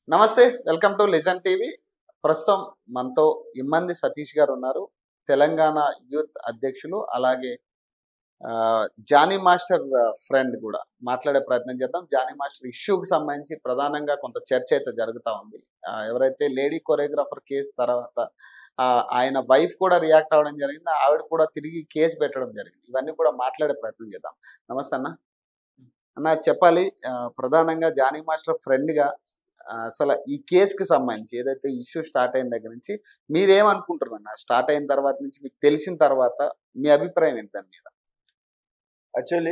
నమస్తే welcome to listen TV ప్రస్తుతం మనతో ఇమ్మంది సతీష్ గారు ఉన్నారు తెలంగాణ యూత్ అధ్యక్షులు అలాగే ఆ, జానీ మాస్టర్ ఫ్రెండ్ కూడా మాట్లాడే ప్రయత్నం చేద్దాం జానీ మాస్టర్ ఇష్యూకి సంబంధించి ప్రధానంగా కొంత చర్చ అయితే జరుగుతూ ఉంది ఆ, ఎవరైతే లేడీ కొరియోగ్రాఫర్ కేసు తర్వాత ఆ, ఆయన వైఫ్ కూడా రియాక్ట్ అవ్వడం జరిగింది ఆవిడ కూడా తిరిగి కేసు పెట్టడం జరిగింది ఇవన్నీ కూడా మాట్లాడే ప్రయత్నం చేద్దాం నమస్తే అన్న అన్న చెప్పాలి ఆ, ప్రధానంగా జానీ మాస్టర్ ఫ్రెండ్గా అసలు ఈ కేసుకి సంబంధించి ఏదైతే ఇష్యూ స్టార్ట్ అయిన దగ్గర నుంచి మీరేమనుకుంటున్నారు అన్న స్టార్ట్ అయిన తర్వాత నుంచి మీకు తెలిసిన తర్వాత మీ అభిప్రాయం ఏంటి దాని మీద యాక్చువల్లీ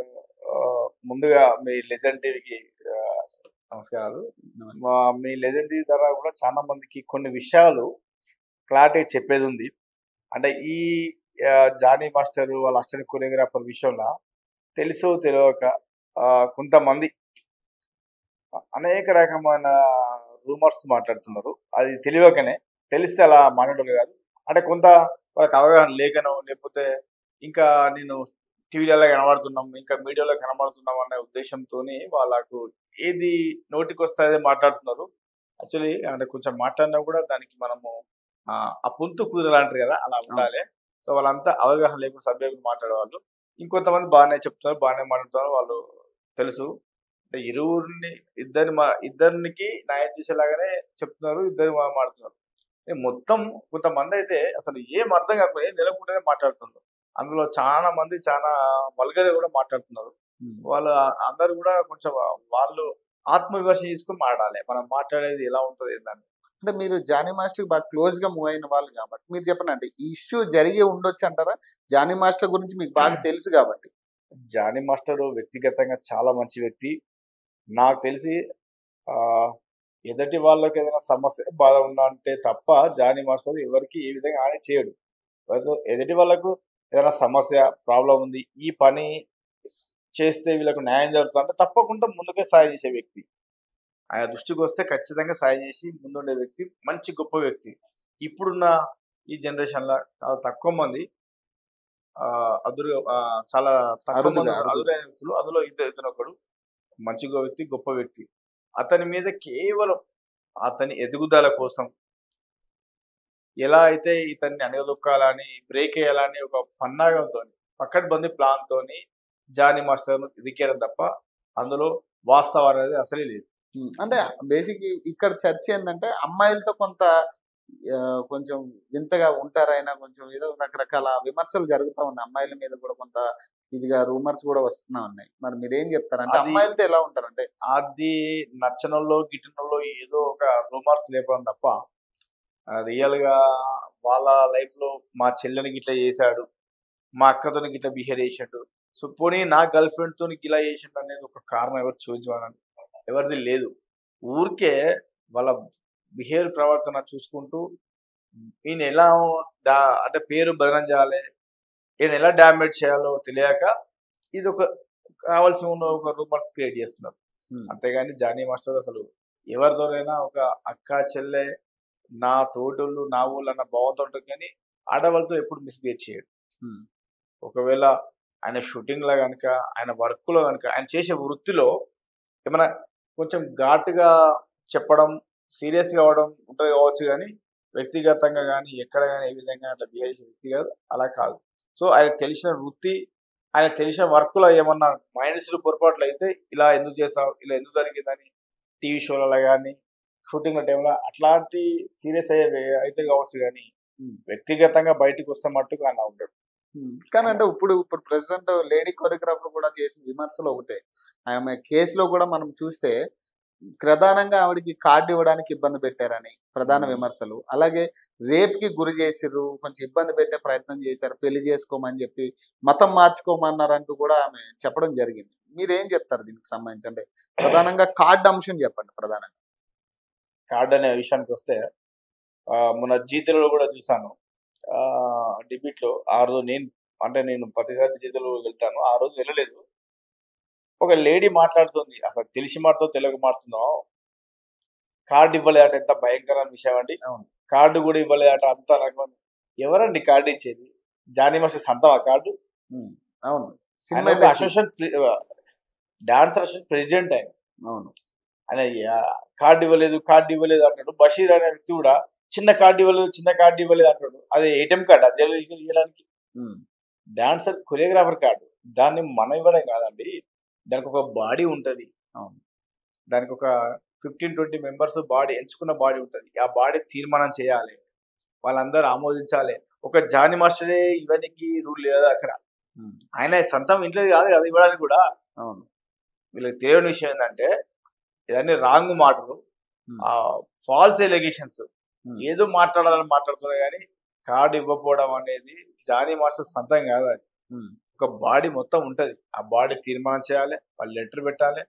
ముందుగా మీ లెజెండ్ టీవీకి నమస్కారాలు నమస్తే. మా మీ లెజెండ్ టీవీ ద్వారా కూడా చాలా మందికి కొన్ని విషయాలు క్లారిటీ చెప్పేది ఉంది అంటే ఈ ఆ, జానీ మాస్టర్ వాళ్ళ అసిస్టెంట్ కొరియోగ్రాఫర్ విషయంలో తెలుసో తెలియక ఆ, కొంతమంది అనేక రకమైన రూమర్స్ మాట్లాడుతున్నారు అది తెలియకనే తెలిస్తే అలా మాట్లాడరు కాదు అంటే కొంత వాళ్ళకి అవగాహన లేకనో లేకపోతే ఇంకా నేను టీవీలలో కనబడుతున్నాం ఇంకా మీడియాలో కనబడుతున్నాం అనే ఉద్దేశంతో వాళ్ళకు ఏది నోటికి వస్తే అదే మాట్లాడుతున్నారు యాక్చువల్లీ అంటే కొంచెం మాట్లాడినా కూడా దానికి మనము ఆ, ఆ పుంతు కుదరలు అంటారు కదా అలా ఉండాలి సో వాళ్ళంతా అవగాహన లేకుండా సభ్యులు మాట్లాడేవాళ్ళు ఇంకొంతమంది బాగానే చెప్తున్నారు బాగానే మాట్లాడుతున్నారు వాళ్ళు తెలుసు అంటే ఇరువురిని ఇద్దరిని మా ఇద్దరికి న్యాయం చేసేలాగానే చెప్తున్నారు ఇద్దరు మాట్లాడుతున్నారు ఏ మొత్తం కొంతమంది అయితే అసలు ఏం అర్థం కాకుండా ఏం నిలకుండానే మాట్లాడుతున్నారు అందులో చాలా మంది చాలా వల్గర్ కూడా మాట్లాడుతున్నారు వాళ్ళు అందరు కూడా కొంచెం వాళ్ళు ఆత్మవిమర్శ చేసుకుని మాట్లాడాలి మనం మాట్లాడేది ఎలా ఉంటుంది ఏందని అంటే మీరు జానీ మాస్టర్ బాగా క్లోజ్ గా మూవ్ అయిన వాళ్ళు కాబట్టి మీరు చెప్పండి అంటే ఈ ఇష్యూ జరిగి ఉండొచ్చు అంటారా జానీ మాస్టర్ గురించి మీకు బాగా తెలుసు కాబట్టి జానీ మాస్టర్ వ్యక్తిగతంగా చాలా మంచి వ్యక్తి నాకు తెలిసి ఆ ఎదుటి వాళ్ళకి ఏదైనా సమస్య బాధ ఉందా అంటే తప్ప జానీ మాస్టర్ ఎవరికి ఏ విధంగా హాని చేయడు ఎవరితో- ఎదుటి వాళ్ళకు ఏదైనా సమస్య ప్రాబ్లం ఉంది ఈ పని చేస్తే వీళ్ళకు న్యాయం జరుగుతుంది అంటే తప్పకుండా ముందుకే సాయం చేసే వ్యక్తి ఆయన దృష్టికి వస్తే ఖచ్చితంగా సాయం చేసి ముందుండే వ్యక్తి మంచి గొప్ప వ్యక్తి ఇప్పుడున్న ఈ జనరేషన్లో చాలా తక్కువ మంది ఆ, అదురు ఆ, చాలా తక్కువ అరుదుగా, మంది అరుదుగా. అదురైన వ్యక్తులు అందులో ఇద్దరు ఇతను ఒకడు మంచి గొప్ప వ్యక్తి గొప్ప వ్యక్తి అతని మీద కేవలం అతని ఎదుగుదల కోసం ఎలా అయితే ఇతన్ని అణగదొక్కాలని బ్రేక్ వేయాలని ఒక పన్నాగంతో పక్కడ్బందీ ప్లాన్ తోని జానీ మాస్టర్ ఇరికేయడం తప్ప అందులో వాస్తవం అనేది అసలే లేదు ఉమ్, అంటే బేసిక్ ఇక్కడ చర్చ ఏంటంటే అమ్మాయిలతో కొంత ఆ, కొంచెం వింతగా ఉంటారైనా కొంచెం ఏదో రకరకాల విమర్శలు జరుగుతూ ఉన్నాయి అమ్మాయిల మీద కూడా కొంత ఇదిగా రూమర్స్ కూడా వస్తున్నా ఉన్నాయి మరి మీరు ఏం చెప్తారు అంటే అది- అమ్మాయిలతో ఎలా ఉంటారంటే అది నచ్చనంలో గిట్టనంలో ఏదో ఒక రూమర్స్ లేపడం తప్ప రియల్ గా వాళ్ళ లైఫ్ లో మా చెల్లెని గిట్లా చేశాడు మా అక్కతో గిట్లా బిహేవ్ చేసాడు సో పోనీ నా గర్ల్ ఫ్రెండ్ తో ఇలా చేసిండు అనేది ఒక కారణం ఎవరు చూపించాలని ఎవరిది లేదు ఊరికే వాళ్ళ బిహేవియర్ ప్రవర్తన చూసుకుంటూ ఈయన ఎలా డా- అంటే పేరు బదనం చేయాలి ఈయన ఎలా డామేజ్ చేయాలో తెలియక ఇది ఒక కావాల్సిన ఉన్న ఒక రూమర్స్ క్రియేట్ చేస్తున్నారు ఉమ్, అంతేగాని జానీ మాస్టర్ అసలు ఎవరితోనైనా ఒక అక్క చెల్లె నా తోటోళ్ళు నా ఊళ్ళు అన్న భావంతో ఉంటుంది కానీ ఆడవాళ్ళతో ఎప్పుడు మిస్బిహేవ్ చేయడు ఉమ్, ఒకవేళ ఆయన షూటింగ్ లో కనుక ఆయన వర్క్ లో కనుక ఆయన చేసే వృత్తిలో ఏమైనా కొంచెం ఘాటుగా చెప్పడం సీరియస్ గా అవడం ఉంటుంది కావచ్చు కానీ వ్యక్తిగతంగా కానీ ఎక్కడ కానీ ఏ విధంగా అట్లా బిహేవ్ చేసే వ్యక్తి కాదు అలా కాదు సో ఆయన తెలిసిన వృత్తి ఆయన తెలిసిన వర్క్ లో ఏమన్నా మైనస్ పొరపాట్లు అయితే ఇలా ఎందుకు చేస్తావు ఇలా ఎందుకు జరిగిందని టీవీ షోలలో కానీ షూటింగ్ టైంలో అట్లాంటి సీరియస్ అయ్యే అయితే కావచ్చు కానీ ఉమ్. వ్యక్తిగతంగా బయటకు వస్తే మట్టుకు అలా ఉంటాడు ఉమ్. కానీ అంటే ఇప్పుడు ఇప్పుడు ప్రెసెంట్ లేడీ కొరియోగ్రాఫర్ కూడా చేసిన విమర్శలు ఒకటే ఆమె కేసులో కూడా మనం చూస్తే ప్రధానంగా ఆవిడకి కార్డు ఇవ్వడానికి ఇబ్బంది పెట్టారని ప్రధాన ఉమ్. విమర్శలు అలాగే రేప్ కి గురి చేసిర్రు కొంచెం ఇబ్బంది పెట్టే ప్రయత్నం చేశారు పెళ్లి చేసుకోమని చెప్పి మతం మార్చుకోమన్నారంటూ కూడా ఆమె చెప్పడం జరిగింది మీరేం చెప్తారు దీనికి సంబంధించి అంటే ప్రధానంగా కార్డు అంశం చెప్పండి ప్రధానంగా కార్డ్ అనే విషయానికి వస్తే ఆ, మొన్న జీతలో కూడా చూసాను డిబిట్ లో ఆ రోజు నేను అంటే నేను ప్రతిసారి జీతలో వెళ్తాను ఆ రోజు వెళ్ళలేదు ఒక లేడీ మాట్లాడుతుంది అసలు తెలిసి మాటతో తెలుగు మాట్లాడుతుందో కార్డు ఇవ్వలేదట ఎంత భయంకరమైన విషయం అండి అవును. కార్డు కూడా ఇవ్వలేదట అంత నాకు ఎవరండి కార్డు ఇచ్చేది జానీ మాస్టర్ సంతమా కార్డు ఉమ్. అవును ఆయన సినిమా ఒక industry. Association dance association president ఆయన అవును ఆయన యా- కార్డు ఇవ్వలేదు కార్డు ఇవ్వలేదు అంటాడు బషీర్ అనే వ్యక్తి కూడా చిన్న కార్డు ఇవ్వలేదు చిన్న కార్డు ఇవ్వలేదు అంటాడు అది ఏటీఎం కార్డు అది ఎవరు ఇవ్వడానికి ఉమ్, డాన్సర్ కొరియోగ్రాఫర్ కార్డు దాన్ని మనం ఇవ్వడం కాదండి దానికి ఒక బాడీ ఉంటది అవును. దానికి ఒక ఫిఫ్టీన్ ట్వంటీ మెంబర్స్ బాడీ ఎంచుకున్న బాడీ ఉంటది ఆ బాడీ తీర్మానం చేయాలి వాళ్ళందరూ ఆమోదించాలి ఒక జాని మాస్టరే ఇవన్నీ రూల్ లేదు అక్కడ ఉమ్, ఆయన సొంతం ఇంట్లో కాదు కదా ఇవ్వడానికి కూడా అవును వీళ్ళకి తెలియని విషయం ఏంటంటే ఇవన్నీ రాంగ్ మాటలు Hmm. ఆ ఫాల్స్ ఎలిగేషన్స్ Hmm. ఏదో మాట్లాడాలని మాట్లాడుతున్నారు కానీ కార్డు ఇవ్వకపోవడం అనేది జానీ మాస్టర్ సొంతం కాదు అది ఉమ్, ఒక బాడీ మొత్తం ఉంటది ఆ బాడీ తీర్మానం చేయాలి వాళ్ళు లెటర్ పెట్టాలి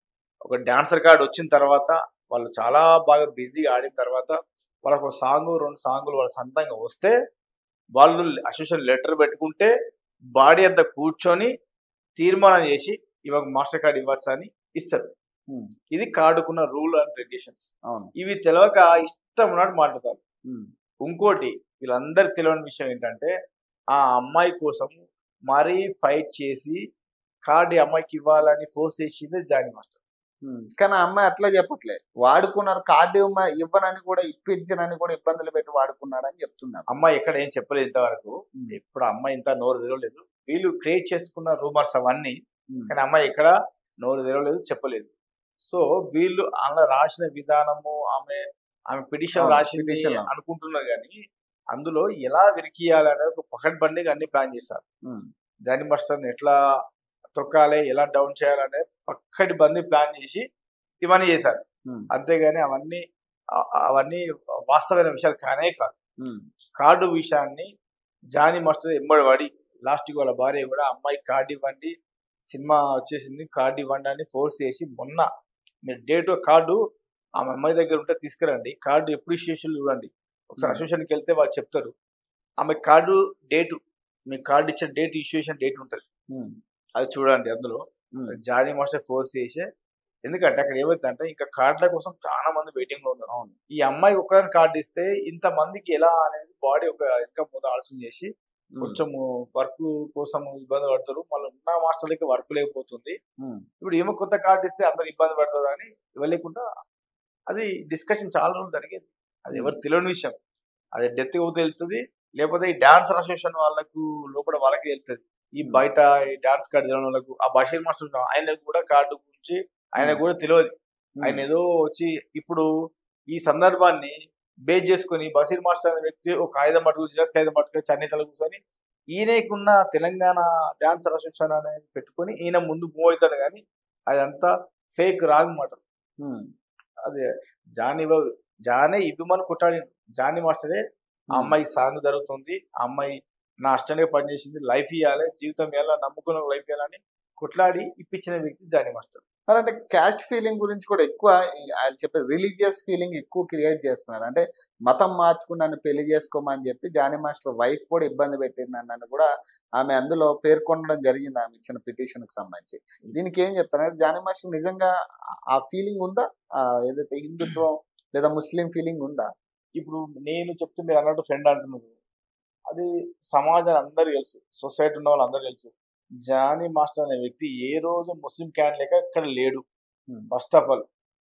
ఒక డాన్సర్ కార్డు వచ్చిన తర్వాత వాళ్ళు చాలా బాగా బిజీగా ఆడిన తర్వాత వాళ్ళకు ఒక సాంగ్ రెండు సాంగులు వాళ్ళ సొంతంగా వస్తే వాళ్ళు అసోసియేషన్ లెటర్ పెట్టుకుంటే బాడీ అంతా కూర్చొని తీర్మానం చేసి ఇవాళ మాస్టర్ కార్డ్ ఇవ్వచ్చా అని ఇస్తారు ఉమ్, ఇది కార్డుకున్న రూల్ అండ్ రెగ్యులేషన్స్ అవును ఇవి తెలియక ఇష్టం ఉన్నట్టు మాట్లాడతారు ఉమ్, ఇంకోటి వీళ్ళందరికి తెలియని విషయం ఏంటంటే ఆ అమ్మాయి కోసం మరీ ఫైట్ చేసి కార్డు ఈ అమ్మాయికి ఇవ్వాలని ఫోర్స్ చేసింది జానీ మాస్టర్ ఉమ్, కానీ ఆ అమ్మాయి అట్లా చెప్పట్లే వాడుకున్నారు కార్డు ఇవ్వ ఇవ్వనని కూడా ఇప్పించనని కూడా ఇబ్బందులు పెట్టి వాడుకున్నారని చెప్తున్నారు అమ్మాయి ఎక్కడ ఏం చెప్పలేదు ఇంతవరకు ఇప్పుడు అమ్మాయి ఇంత నోరు తెరవలేదు వీళ్ళు క్రియేట్ చేసుకున్న రూమర్స్ అవన్నీ ఉమ్, కానీ అమ్మాయి ఎక్కడ నోరు తెరవలేదు చెప్పలేదు సో వీళ్ళు అలా రాసిన విధానము ఆమె ఆమె పిటిషన్ అవును, రాసింది petition లో. అనుకుంటున్నారు కానీ అందులో ఎలా విరికియాలి అనేది ఒక పకడ్ బండిగా అన్ని ప్లాన్ చేస్తారు ఉమ్, జానీ మాస్టర్ని ఎట్లా తొక్కాలి ఎలా డౌన్ చేయాలనే పక్కటి బంది ప్లాన్ చేసి ఇవన్నీ చేశారు ఉమ్, అంతేగాని అవన్నీ ఆ- అవన్నీ వాస్తవమైన విషయాలు కానే కాదు ఉమ్, కార్డు విషయాన్ని జానీ మాస్టర్ ఎంబడి పడి లాస్ట్కి వాళ్ళ భార్య కూడా అమ్మాయి కార్డు ఇవ్వండి సినిమా వచ్చేసింది కార్డు ఇవ్వండి అని ఫోర్స్ చేసి మొన్న మీరు డేట్ కార్డు ఆమె అమ్మాయి దగ్గర ఉంటే తీసుకురండి కార్డు ఎప్పుడు ఇష్యూషన్ చూడండి ఒకసారి Hmm. అసోసియేషన్కి వెళ్తే వాళ్ళు చెప్తారు ఆమె కార్డు డేటు మీ కార్డు ఇచ్చిన డేట్ ఇష్యూషన్ డేట్ ఉంటుంది ఉమ్, అది చూడండి అందులో ఉమ్, జానీ మాస్టర్ ఫోర్స్ చేసే ఎందుకంటే అక్కడ ఏమైందంటే ఇంకా కార్డుల కోసం చాలా మంది వెయిటింగ్ లో ఉన్నారు అవును ఈ అమ్మాయి ఒక్కరిని కార్డు ఇస్తే ఇంత మందికి ఎలా అనేది బాడీ ఒక ఇంకా ముందు ఆలోచన చేసి ఉమ్, కొంచెం వర్క్ కోసం ఇబ్బంది పడతారు మళ్ళీ ఉన్న మాస్టర్లకి వర్క్ లేకపోతుంది ఉమ్, ఇప్పుడు ఏమో కొత్త కార్డు ఇస్తే అందరు ఇబ్బంది పడతారు అని ఇవ్వలేకుండా అది డిస్కషన్ చాలా రోజులు జరిగేది అది ఎవరు తెలియని విషయం అది డెత్ అవుతూ వెళ్తుంది లేకపోతే ఈ డాన్స్ అసోసియేషన్ వాళ్ళకు లోపల వాళ్ళకి వెళ్తుంది ఈ బయట ఈ డాన్స్ కార్డు తెలియని వాళ్ళకు ఆ బషీర్ మాస్టర్ ఉన్నాడు, ఆయనకు కూడా కార్డు గురించి ఆయన కూడా తెలియదు ఉమ్, ఆయన ఏదో వచ్చి ఇప్పుడు ఈ సందర్భాన్ని బేస్ చేసుకొని బషీర్ మాస్టర్ అనే వ్యక్తి ఒక కాగితం పట్టుకు జిరాక్స్ కాగితం పట్టుకొని చన్నీతలు కూర్చొని ఈయనకున్న తెలంగాణ డాన్స్ అసోసియేషన్ అనేది పెట్టుకొని ఈయన ముందు మూవ్ అవుతాడు కానీ అదంతా ఫేక్ రాంగ్ మాట ఉమ్, అదే జానీ బాబు జానే ఇవ్వమని కొట్టాడు జానీ మాస్టరే ఆ అమ్మాయి సాంగ్ జరుగుతుంది ఆ అమ్మాయి నా అష్టంగా పనిచేసింది లైఫ్ ఇవ్వాలి జీవితం ఎలా నమ్ముకున్న లైఫ్ ఇవ్వాలని కొట్లాడి ఇప్పించిన వ్యక్తి జానీ మాస్టర్ మరి అంటే క్యాస్ట్ ఫీలింగ్ గురించి కూడా ఎక్కువ ఈ- ఆయన చెప్పే రిలీజియస్ ఫీలింగ్ ఎక్కువ క్రియేట్ చేస్తున్నారు అంటే మతం మార్చుకుని నన్ను పెళ్లి చేసుకోమని చెప్పి జానీ మాస్టర్ వైఫ్ కూడా ఇబ్బంది పెట్టింది అన్నది కూడా ఆమె అందులో పేర్కొనడం జరిగింది ఆమె ఇచ్చిన పిటిషన్ కి సంబంధించి దీనికి ఏం చెప్తారు జానీ మాస్టర్ నిజంగా ఆ ఫీలింగ్ ఉందా ఆ ఏదైతే హిందుత్వం లేదా ముస్లిం ఫీలింగ్ ఉందా ఇప్పుడు నేను చెప్తే మీరు అన్నట్టు ఫ్రెండ్ అంటున్నారు అది సమాజం అందరూ తెలుసు సొసైటీ ఉన్న వాళ్ళు అందరూ తెలుసు జానీ మాస్టర్ అనే వ్యక్తి ఏ రోజు ముస్లిం క్యాన్ లేక ఇక్కడ లేడు Hmm. ఫస్ట్ ఆఫ్ ఆల్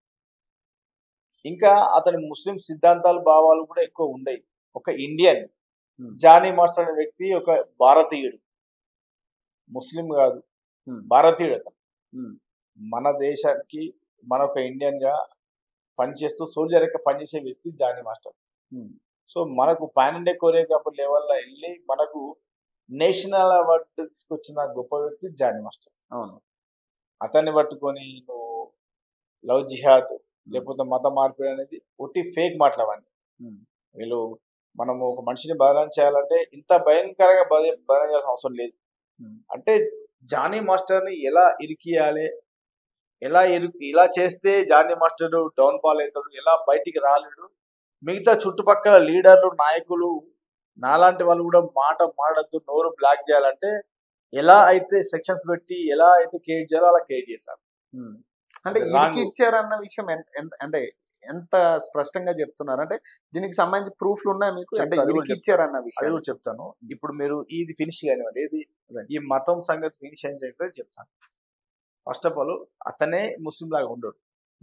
ఇంకా అతని ముస్లిం సిద్ధాంతాలు భావాలు కూడా ఎక్కువ ఉండయి ఒక ఇండియన్ Hmm. జానీ మాస్టర్ అనే వ్యక్తి ఒక భారతీయుడు ముస్లిం కాదు Hmm. భారతీయుడు అతను Hmm. మన దేశానికి మన ఒక ఇండియన్ గా పనిచేస్తూ సోల్జర్ యొక్క పనిచేసే వ్యక్తి జానీ మాస్టర్ Hmm. సో మనకు పాన్ ఇండియా కొరియోగ్రాఫర్ లెవెల్లో వెళ్ళి మనకు నేషనల్ అవార్డు తీసుకొచ్చిన గొప్ప వ్యక్తి జానీ మాస్టర్ అవును అతన్ని పట్టుకొని నువ్వు లవ్ జిహాద్ లేకపోతే మత మార్పిడి అనేది ఒట్టి ఫేక్ మాటలు అవన్నీ Hmm. వీళ్ళు మనము ఒక మనిషిని బదనం చేయాలంటే ఇంత భయంకరంగా బద బదనం చేయాల్సిన అవసరం లేదు Hmm. అంటే జానీ మాస్టర్ని ఎలా ఇరికియాలి ఎలా ఇరు ఇలా చేస్తే జానీ మాస్టర్ డౌన్ ఫాల్ అవుతాడు ఎలా బయటికి రాలేడు మిగతా చుట్టుపక్కల లీడర్లు నాయకులు నాలాంటి వాళ్ళు కూడా మాట మాడద్దు నోరు బ్లాక్ చేయాలంటే ఎలా అయితే సెక్షన్స్ పెట్టి ఎలా అయితే క్రియేట్ చేయాలో అలా క్రియేట్ చేశారు ఉమ్. అంటే అది ఇరికి wrong. ఇచ్చారన్న విషయం ఎంత ఎంత- అంటే ఎంత స్పష్టంగా చెప్తున్నారు అంటే దీనికి సంబంధించి ప్రూఫ్లు ఉన్నాయి మీకు అంటే చెప్తా, అది కూడా ఇరికి చెప్తా. ఇచ్చారన్న అది విషయం కూడా చెప్తాను ఇప్పుడు మీరు ఇది ఫినిష్ కానివ్వండి ఏది Right. ఈ మతం సంగతి ఫినిష్ అయిన చెప్పి చెప్తాను ఫస్ట్ ఆఫ్ ఆల్ అతనే ముస్లిం లాగా ఉండడు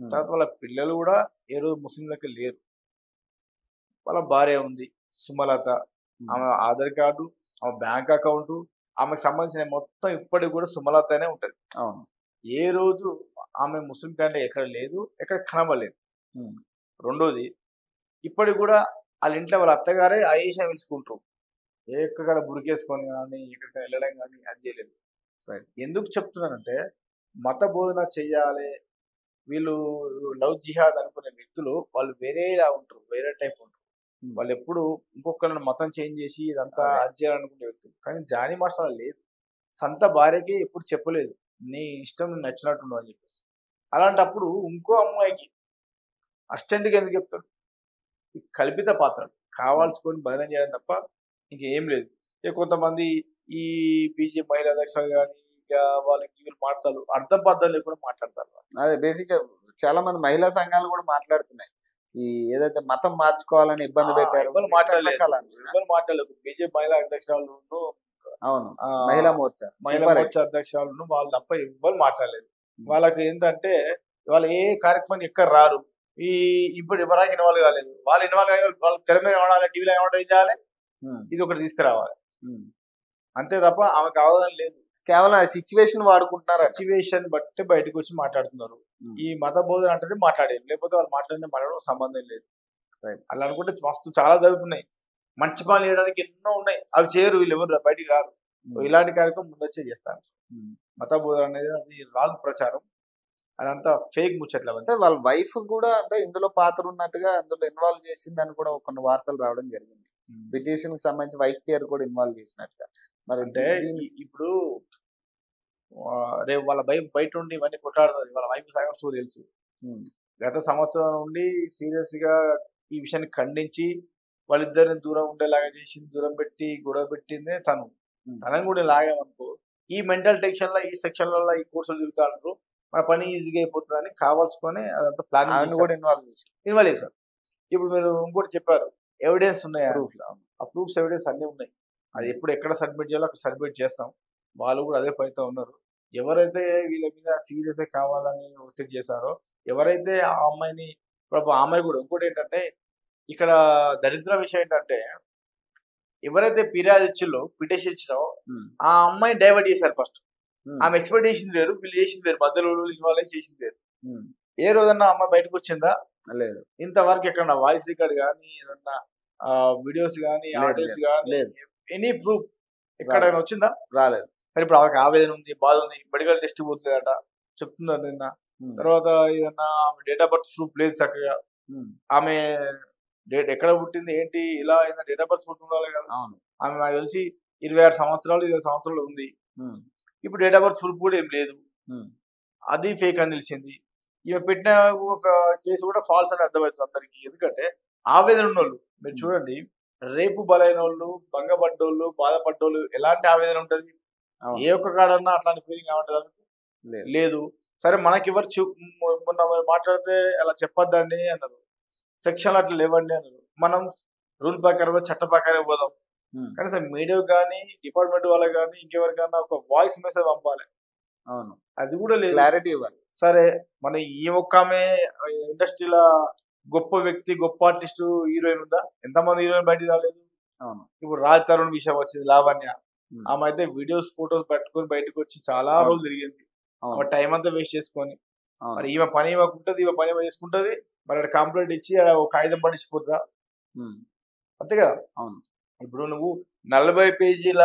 ఉమ్, తర్వాత వాళ్ళ పిల్లలు కూడా ఏ రోజు ముస్లింలకి లేరు వాళ్ళ భార్య ఉంది సుమలత ఆమె ఆధార్ కార్డు ఆమె బ్యాంక్ అకౌంట్ ఆమెకు సంబంధించిన మొత్తం ఇప్పటికి కూడా సుమలతనే ఉంటుంది అవును ఏ రోజు ఆమె ముస్లిం ఫ్యామిలీ ఎక్కడ లేదు ఎక్కడ కనబడలేదు ఉమ్, రెండోది ఇప్పటికి కూడా వాళ్ళ ఇంట్లో వాళ్ళ అత్తగారే ఆయేషా పిలుచుకుంటారు ఎక్కడ బురికేసుకొని కానీ ఎక్కడికి వెళ్ళడం కానీ అది చేయలేదు Right. ఎందుకు చెప్తున్నానంటే మత బోధన చెయ్యాలి వీళ్ళు లవ్ జిహాద్ అనుకునే వ్యక్తులు వాళ్ళు వేరేలా ఉంటారు వేరే టైప్ ఉంటారు ఉమ్, వాళ్ళు ఎప్పుడు ఇంకొకరిని మతం చేంజ్ చేసి ఇదంతా అదే. అది చేయాలనుకునే వ్యక్తులు కానీ జానీ మాస్టర్ అలా లేదు సొంత భార్యకి ఎప్పుడు చెప్పలేదు నీ ఇష్టం నీకు నచ్చినట్టు అని చెప్పేసి అలాంటప్పుడు ఇంకో అమ్మాయికి అసిస్టెంట్కి ఎందుకు చెప్తాడు ఇది కల్పిత పాత్ర కావాల్సుకొని బదనం చేయడం తప్ప ఇంకేం లేదు ఇక కొంతమంది ఈ బీజేపీ మహిళా అధ్యక్షులు కానీ ఇక వాళ్ళకి వీళ్ళు మాట్లాడతారు అర్థం పర్థం లేకుండా మాట్లాడతారు అదే బేసిక్ గా చాలా మంది మహిళా సంఘాలు కూడా మాట్లాడుతున్నాయి ఈ ఏదైతే మతం మార్చుకోవాలని ఇబ్బంది ఆ, పెట్టారు ఎవరు మాట్లాడలేదు రకరకాల ఎవరు మాట్లాడలేదు బీజేపీ మహిళా అధ్యక్షురాలు అవును ఆ, మహిళా మోర్చా మహిళా సూపర్ మోర్చా అధ్యక్షులను వాళ్ళు తప్ప ఎవ్వరు మాట్లాడలేదు వాళ్ళకి ఏంటంటే వాళ్ళు ఏ కార్యక్రమానికి ఎక్కడ రారు ఈ ఇప్పుడు ఎవరికి ఇన్వాల్వ్ కాలేదు వాళ్ళు ఇన్వాల్వ్ అయ్యి వాళ్ళు తెర మీద ఇవ్వాలి టీవీలో ఏమంటే ఏం చేయాలి ఉమ్, ఇది ఒకటి తీసుకురావాలి ఉమ్. అంతే తప్ప ఆమెకు అవగాహన లేదు కేవలం సిచ్యువేషన్ వాడుకుంటున్నారు సిచ్యువేషన్ బట్టి బయటకు వచ్చి మాట్లాడుతున్నారు ఉమ్. ఈ మత బోధన అంటే మాట్లాడేది లేకపోతే వాళ్ళు మాట్లాడిన మాట్లాడడం సంబంధం లేదు Right. అలా అనుకుంటే మస్తు చాలా జరుగుతున్నాయి మంచి పనులు చేయడానికి ఎన్నో ఉన్నాయి అవి చేయరు వీళ్ళు ఎవరు బయటికి రారు ఇలాంటి కార్యక్రమం ముందొచ్చే చేస్తారు ఉమ్. మత బోధన అనేది అది రాంగ్ ప్రచారం అదంతా ఫేక్ ముచ్చట్లు అవన్నీ అంటే వాళ్ళ వైఫ్ కూడా అంటే ఇందులో పాత్ర ఉన్నట్టుగా అందులో ఇన్వాల్వ్ చేసిందని కూడా కొన్ని వార్తలు రావడం జరిగింది పిటిషన్ కి సంబంధించి వైఫ్ పేరు కూడా ఇన్వాల్వ్ చేసినట్టుగా మరి అంటే దీని- ఈ- ఇప్పుడు ఆ, రేపు వాళ్ళ వైఫ్ బయట ఉండి ఇవన్నీ కొట్లాడుతుంది వాళ్ళ వైఫ్ సగం స్టోరీ తెలుసు ఉమ్, గత సంవత్సరం నుండి సీరియస్ గా ఈ విషయాన్ని ఖండించి వాళ్ళిద్దరిని దూరం ఉండేలాగా చేసి దూరం పెట్టి గొడవ పెట్టిందే తను ఉమ్. తనని కూడా లాగామనుకో ఈ మెంటల్ టెన్షన్ లో ఈ సెక్షన్ లలో ఈ కోర్సులు తిరుగుతారు మన పని ఈజీగా అయిపోతుందని కావాల్సుకొని అదంతా ఆవిడని ప్లానింగ్ కూడా ఇన్వాల్వ్ చేసి ఇన్వాల్వ్ చేశారు ఇప్పుడు మీరు ఇంకోటి చెప్పారు ఎవిడెన్స్ ఉన్నాయి ప్రూఫ్ ఆ ప్రూఫ్స్ ఎవిడెన్స్ అన్నీ ఉన్నాయి అది ఎప్పుడు ఎక్కడ సబ్మిట్ చేయాలో అక్కడ సబ్మిట్ చేస్తాం వాళ్ళు కూడా అదే పనితో ఉన్నారు ఎవరైతే వీళ్ళ మీద సీరియస్ కావాలని ఒత్తిడి చేశారో ఎవరైతే ఆ అమ్మాయిని ఇప్పుడు ఆ అమ్మాయి కూడా ఇంకోటి ఏంటంటే ఇక్కడ దరిద్ర విషయం ఏంటంటే ఎవరైతే ఫిర్యాదు ఇచ్చిలో పిటిషన్ ఇచ్చినో ఆ అమ్మాయిని డైవర్ట్ చేశారు ఫస్ట్ ఆమె ఎక్స్పెక్ట్ చేసింది వేరు వీళ్ళు చేసింది వేరు మధ్యలో ఇన్వాల్వ్ చేసింది వేరు ఏ రోజన్నా అమ్మాయి బయటకు వచ్చిందా లేదు ఇంతవరకు ఎక్కడ వాయిస్ రికార్డ్ కానీ ఏదన్నా వీడియోస్ కానీ లేదు, ఆడియోస్ లేదు, కానీ లేదు. ఎనీ ప్రూఫ్ ఎక్కడైనా వచ్చిందా రాలేదు సరే ఇప్పుడు ఆమెకు ఆవేదన ఉంది బాధ ఉంది మెడికల్ టెస్ట్ పోతుందట చెప్తున్నారు నిన్న ఉమ్, తర్వాత ఏదన్నా ఆమె డేట్ ఆఫ్ బర్త్ ప్రూఫ్ లేదు చక్కగా ఉమ్, ఆమె డేట్ ఎక్కడ పుట్టింది ఏంటి ఇలా అయినా డేట్ ఆఫ్ బర్త్ ప్రూఫ్ ఉండాలి కదా అవును ఆమె నాకు తెలిసి ఇరవై ఆరు సంవత్సరాలు ఇరవై సంవత్సరాలు ఉంది ఉమ్, ఇప్పుడు డేట్ ఆఫ్ బర్త్ ప్రూఫ్ కూడా ఏం లేదు ఉమ్, అది ఫేక్ అని తెలిసింది ఇక పెట్టిన ఒక కేసు కూడా ఫాల్స్ అని అర్థమవుతుంది అందరికి ఎందుకంటే ఆవేదన ఉన్నోళ్ళు మీరు చూడండి రేపు బలైన వాళ్ళు భంగపడ్డోళ్ళు బాధపడ్డోళ్ళు ఎలాంటి ఆవేదన ఉంటుంది అవును. ఏ ఒక్క కాడన్నా అట్లాంటి ఫీలింగ్ ఏమంటుంది లేదు లేదు సరే మనకి ఎవరు చూ మొ- మొన్న మరి మాట్లాడితే అలా చెప్పొద్దండి అన్నారు సెక్షన్ అట్లా లేవండి అన్నారు మనం రూల్ ప్రకారం చట్ట ప్రకారం పోదాం ఉమ్, కనీసం మీడియా కానీ డిపార్ట్మెంట్ వాళ్ళకి కానీ ఇంకెవరికైనా ఒక వాయిస్ మెసేజ్ పంపాలి అవును అది కూడా లేదు క్లారిటీ ఇవ్వాలి సరే మన ఈ ఒక్క ఆమె ఇండస్ట్రీలో గొప్ప వ్యక్తి గొప్ప ఆర్టిస్ట్ హీరోయిన్ ఉందా ఎంతమంది హీరోయిన్ బయటికి రాలేదు అవును ఇప్పుడు రాజ్ తరుణ్ విషయం వచ్చింది లావణ్య ఉమ్, ఆమె అయితే వీడియోస్ ఫొటోస్ పెట్టుకొని బయటకు వచ్చి చాలా అవును. రోజులు తిరిగింది ఆమె అవును టైం అంతా వేస్ట్ చేసుకొని అవును మరి ఈమె పని ఈమెకు ఉంటుంది ఈమె పని ఈమె చేసుకుంటది మరి అక్కడ కంప్లైంట్ ఇచ్చి ఆడ ఒక కాగితం పడిచిపోతుందా ఉమ్, అంతే కదా అవును. ఇప్పుడు నువ్వు నలభై పేజీల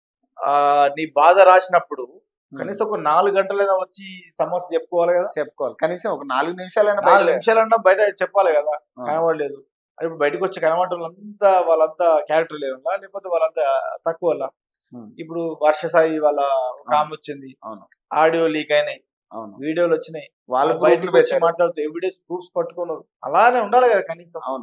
ఆ, నీ బాధ రాసినప్పుడు ఉమ్, కనీసం ఒక నాలుగు గంటలైనా వచ్చి సమస్య చెప్పుకోవాలి కదా చెప్పుకోవాలి కనీసం ఒక నాలుగు నిమిషాలైనా నాలుగు బయట నిమిషాలన్నా బయట చెప్పాలి కదా అవును. కనబడలేదు అది ఇప్పుడు బయటకు వచ్చి కనబడటం వాళ్ళంతా వాళ్ళంతా క్యారెక్టర్ లేవన్నా లేకపోతే వాళ్ళంతా తక్కువ వల్ల ఉమ్, ఇప్పుడు వర్ష సాయి వాళ్ళ ఒక అవును. ఆమె వచ్చింది అవును. ఆడియో లీక్ అయినాయి అవును వీడియోలు వచ్చినాయి వాళ్ళు బయటకు ప్రూఫ్లు వచ్చి పెట్టారు మాట్లాడుతూ ఎవిడెన్స్ ప్రూఫ్స్ పట్టుకున్నారు అలానే ఉండాలి కదా కనీసం అవును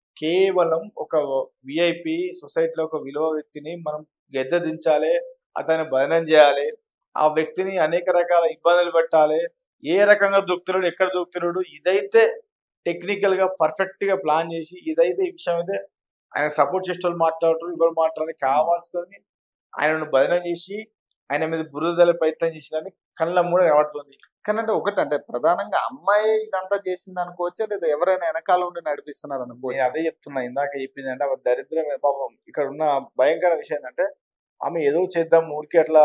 కేవలం ఒక విఐపి సొసైటీలో ఒక విలువ వ్యక్తిని మనం గెద్ద దించాలి అతన్ని భజనం చేయాలి ఆ వ్యక్తిని అనేక రకాల ఇబ్బందులు పెట్టాలి ఏ రకంగా దొరుకుతున్నాడు ఎక్కడ దొరుకుతున్నాడు ఇదైతే టెక్నికల్ గా పర్ఫెక్ట్ గా ప్లాన్ చేసి ఇదైతే ఈ విషయం అయితే ఆయన సపోర్ట్ చేసే వాళ్ళు మాట్లాడరు ఎవరు మాట్లాడాలి కావాల్సుకొని ఆయనను భజనం చేసి ఆయన మీద బురద జల్లే ప్రయత్నం చేసిన కళ్ళ కూడా కనబడుతుంది కానీ అంటే ఒకటి అంటే ప్రధానంగా అమ్మాయి ఇదంతా చేసింది అనుకోవచ్చా లేదా ఎవరైనా వెనకాల ఉండి నడిపిస్తున్నారు నేను అనుకోవచ్చు అదే చెప్తున్నా ఇందాక చెప్పింది అంటే దరిద్రమే పాపం ఇక్కడ ఉన్న భయంకర విషయం ఏంటంటే ఆమె ఏదో చేద్దాం ఊరికి అట్లా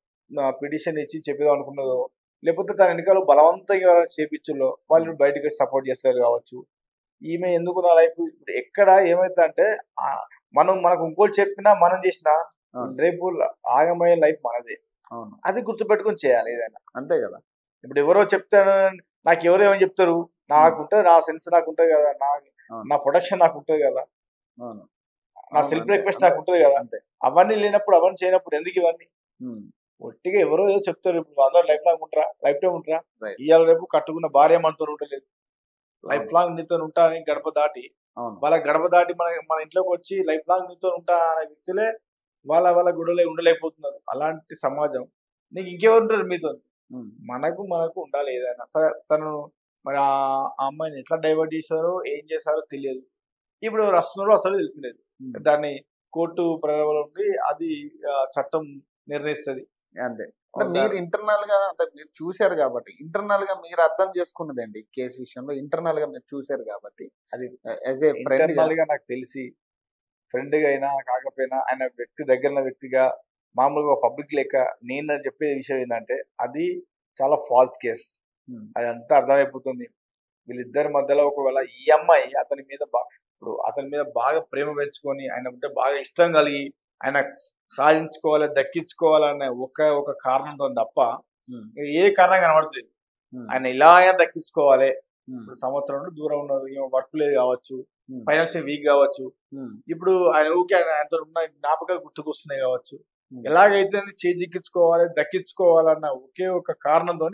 పిటిషన్ ఇచ్చి చెప్పేదాం అనుకున్నదో లేకపోతే తన వెనకాల బలవంతంగా ఎవరైనా చేపించులో వాళ్ళు బయటకు సపోర్ట్ చేస్తారు కావచ్చు ఈమె ఎందుకు నా లైఫ్ ఇప్పుడు ఎక్కడ ఏమైతుందంటే ఆ, మనం మనకు ఇంకోటి చెప్పినా మనం చేసినా అవును. రేపు ఆగమయ్యే లైఫ్ మనదే అవును అది గుర్తుపెట్టుకొని చేయాలి ఏదైనా అంతే కదా ఇప్పుడు ఎవరో చెప్తాను నాకు ఎవరో ఏమని చెప్తారు నాకు ఉంటుంది నా సెన్స్ నాకు ఉంటుంది కదా నా అవును. నా ప్రొడక్షన్ నాకు ఉంటుంది కదా అవును నా అవును, సెల్ఫ్ అంతే, రిక్వెస్ట్ అంతే, నాకు ఉంటుంది కదా అంతే అవన్నీ లేనప్పుడు అవన్నీ చేయనప్పుడు ఎందుకు ఇవన్నీ ఉమ్, ఒట్టిగా ఎవరో ఏదో చెప్తారు ఇప్పుడు అందరూ లైఫ్ లాంగ్ ఉంటారా లైఫ్ టైం ఉంటారా Right. ఇవాళ రేపు కట్టుకున్న భార్య మనతో ఉండలేదు లైఫ్ అవును. లాంగ్ నీతో ఉంటా అని గడప దాటి అవును వాళ్ళ గడప దాటి మన మన ఇంట్లోకి వచ్చి లైఫ్ లాంగ్ నీతో ఉంటా అనే వ్యక్తులే వాళ్ళ వాళ్ళ గుడలే ఉండలేకపోతున్నారు అలాంటి సమాజం నీకు ఇంకెవరు ఉంటారు మీతో ఉమ్, మనకు మనకు ఉండాలి ఏదైనా సరే తను మరి ఆ ఆ అమ్మాయిని ఎట్లా డైవర్ట్ చేశారో ఏం చేశారో తెలియదు ఇప్పుడు ఎవరు వస్తున్నారో అసలు తెలియలేదు ఉమ్, దాన్ని కోర్టు ప్రణాళికలో ఉండి అది ఆ, చట్టం నిర్ణయిస్తుంది అంతే అంటే మీరు ఇంటర్నల్ గా అంటే మీరు చూశారు కాబట్టి ఇంటర్నల్ గా మీరు అర్థం చేసుకున్నదండి కేసు విషయంలో ఇంటర్నల్ గా మీరు చూశారు కాబట్టి అది యాజ్ ఏ ఫ్రెండ్ ఇంటర్నల్ గా నాకు తెలిసి ఫ్రెండ్ గా అయినా కాకపోయినా ఆయన వ్యక్తి దగ్గర వ్యక్తిగా మామూలుగా పబ్లిక్ లెక్క నేను చెప్పే విషయం ఏంటంటే అది చాలా ఫాల్స్ కేస్ అది అంతా అర్థమైపోతుంది వీళ్ళిద్దరి మధ్యలో ఒకవేళ ఈ అమ్మాయి అతని మీద బా ఇప్పుడు అతని మీద బాగా ప్రేమ పెంచుకొని ఆయన ఉంటే బాగా ఇష్టం కలిగి ఆయన సాధించుకోవాలి దక్కించుకోవాలనే ఒక ఒక కారణంతో తప్ప ఇంకా ఏ కారణం కనబడట్లేదు ఆయన ఇలా అయినా దక్కించుకోవాలి ఇప్పుడు సంవత్సరం నుండి దూరం ఉన్నారు ఏమో వర్క్ లేదు కావచ్చు ఫైనాన్షియల్ వీక్ కావచ్చు ఇప్పుడు ఆయన ఊకే ఆయన ఆయనతో ఉన్న జ్ఞాపకాలు గుర్తుకొస్తున్నాయి కావచ్చు ఎలాగైతే చేజిక్కించుకోవాలి దక్కించుకోవాలన్న ఒకే ఒక కారణంతో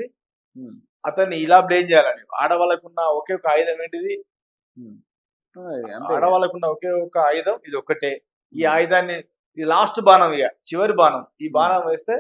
అతన్ని ఇలా బ్లేమ్ చేయాలని ఆడవాళ్ళకున్న ఒకే ఒక ఆయుధం ఏంటిది ఆడవాళ్ళకున్న ఒకే ఒక ఆయుధం ఇది ఒక్కటే ఈ ఆయుధాన్ని ఇది లాస్ట్ బాణం ఇక చివరి బాణం ఈ బాణం వేస్తే